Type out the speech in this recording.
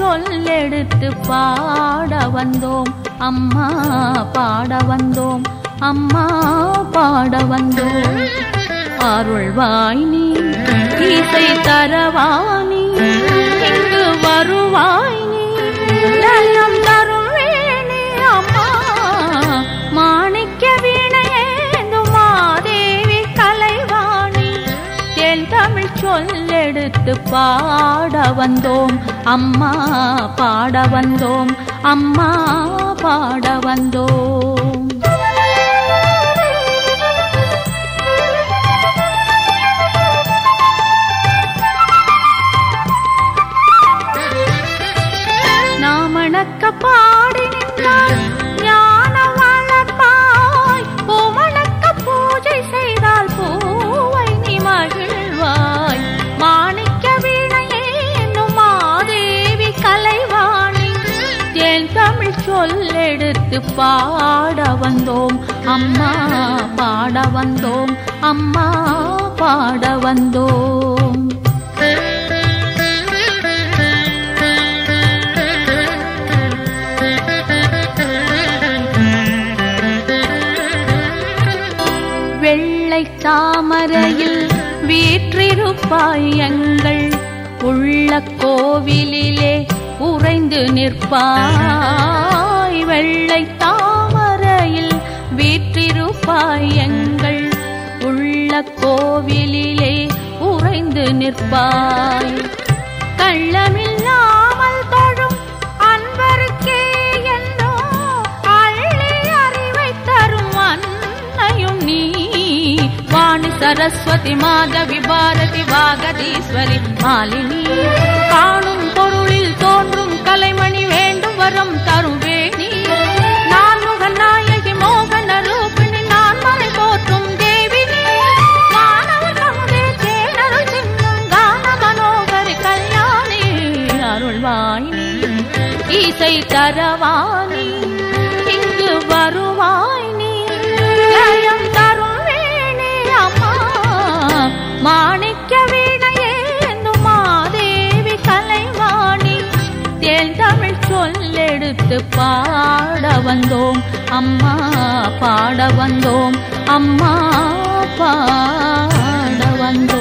சொல்லெடுத்து பாட வந்தோம் அம்மா பாட வந்தோம் அம்மா பாட வந்தோம் அருள்வாய் நீ இசை தரவாணி இங்கு வருவாய் நீ லயம் தரும் வேணி அம்மா மாணிக்க வீணையேந்தும் மாதேவி கலைவாணி தென் தமிழ் சொல்லெடுத்து பாட வந்தோம் அம்மா பாட வந்தோம் அம்மா பாட வந்தோம் நாமணக்க பாடி நின்றால் ஞானம் வளர்ப்பாய் பூமணக்க பூஜை செய்தால் பூவை நீ மகிழ்வாய் மாணிக்க வீணையேனும் மாதேவி கலைவாணி என் தமிழ் சொல்லெடுத்து பாட வந்தோம் அம்மா பாட வந்தோம் அம்மா பாட வந்தோம் வெள்ளை தாமரையில் வீற்றிருப்பாய் எங்கள் உள்ள கோவிலிலே உறைந்து நிற்பாய் வெள்ளை தாமரையில் வீற்றிருப்பாய் எங்கள் உள்ள கோவிலிலே உறைந்து நிற்பாய் கள்ளமில்லாமல் தொழும் அன்பருக்கே என்றோ அள்ளி அறிவை தரும் அன்னையும் நீ வாணி சரஸ்வதி மாதவி பாரதி வாகதீஸ்வரி மாலினி காணும் பொருளில் தோன்றும் கலைமணி வேண்டும் வரம் தரும் வேணி நான் முகநாயகி மோகன ரூபிணி நான் மறை போற்றும் தேவி நீ. மானவ தமுதே தேனருள் சின்னம் கான மனோகரி கல்யாணி அருள்வாய் நீ. இசை தரவாணி இங்கு வருவாய் நீ லயம் தரும் வேணி அம்மா மாணிக்க வீணையேந்தும் மாதேவி கலைவாணி தேன் தமிழ் சொல்லெடுத்து பாட வந்தோம் அம்மா பாட வந்தோம் அம்மா பாட வந்தோம்